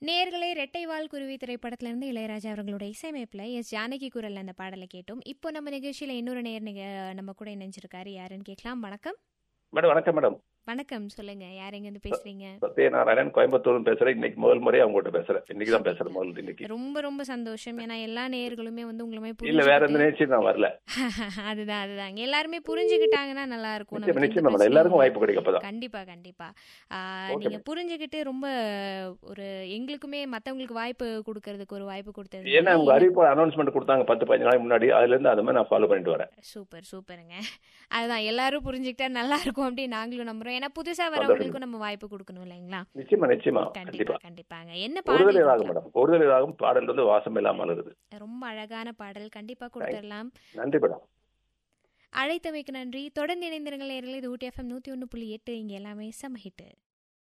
நேர்களே ரெட்டைவால் குருவி திரைப்படத்திலிருந்து இளையராஜா அவர்களோட இசையமைப்பில் எஸ் ஜானகி குரல் அந்த பாடலை கேட்டோம் இப்போ நம்ம நிகழ்ச்சியில் இன்னொரு நேர் நிக நம்ம கூட இணைஞ்சிருக்காரு யாருன்னு கேட்கலாம் வணக்கம் மேடம் வணக்கம் மேடம் வணக்கம் சொல்லுங்க யார் எங்கேருந்து பேசுறீங்க சத்யநாராயணன் கோயம்புத்தூர் பேசுறேன் இன்னைக்கு முதல் முறையா உங்ககிட்ட பேசுறேன் இன்னைக்கு தான் பேசுறேன் முதல் இன்னைக்கு ரொம்ப ரொம்ப சந்தோஷம் ஏன்னா எல்லா நேயர்களுமே வந்து உங்களுமே இல்ல வேற எந்த புரிஞ்சுக்கிட்டு நிகழ்ச்சியும் நான் வரல அதுதான் அதுதான் எல்லாருமே புரிஞ்சுக்கிட்டாங்கன்னா நல்லா இருக்கும் நிச்சயம் நமக்கு எந்த நிச்சயம் மேடம் பிரச்சனையும் எல்லாருக்கும் இல்லை. வாய்ப்பு கிடைக்கும் அப்பதான் கண்டிப்பா கண்டிப்பா ஆ, Okay, நீங்க புரிஞ்சுக்கிட்டு ரொம்ப ஒரு எங்களுக்குமே மத்தவங்களுக்கு வாய்ப்பு கொடுக்கறதுக்கு ஒரு வாய்ப்பு கொடுத்தது ஏன்னா உங்க அறிவிப்பு அனௌன்ஸ்மெண்ட் கொடுத்தாங்க பத்து பதினஞ்சு நாளைக்கு முன்னாடி அதுல இருந்து அது மாதிரி நான் ஃபாலோ பண்ணிட்டு வரேன் சூப்பர் சூப்பருங்க அதுதான் எல்லாரும் புரிஞ்சுக்கிட்டா நல்லா இருக்கும் அப்படின்னு நாங்களும் நம்புறோம் ஏன்னா புதுசா வரவங்களுக்கும் நம்ம வாய்ப்பு கொடுக்கணும் இல்லைங்களா நிச்சயமா நிச்சயமா கண்டிப்பா கண்டிப்பா கண்டிப்பாங்க என்ன ஒருதலை பாடல் ராகம் மேடம் ஒருதலை ராகம் பாடல் வந்து வாசம் இல்லாமல் இருக்குது ரொம்ப அழகான பாடல் கண்டிப்பா கொடுத்துடலாம் நன்றி மேடம் அழைத்தமைக்கு நன்றி தொடர்ந்து இணைந்திருங்கள் நேரில் இது ஊட்டி எஃப்எம் நூத்தி ஒன்று புள்ளி எட்டு இங்க எல்லாமே செம ஹிட்டு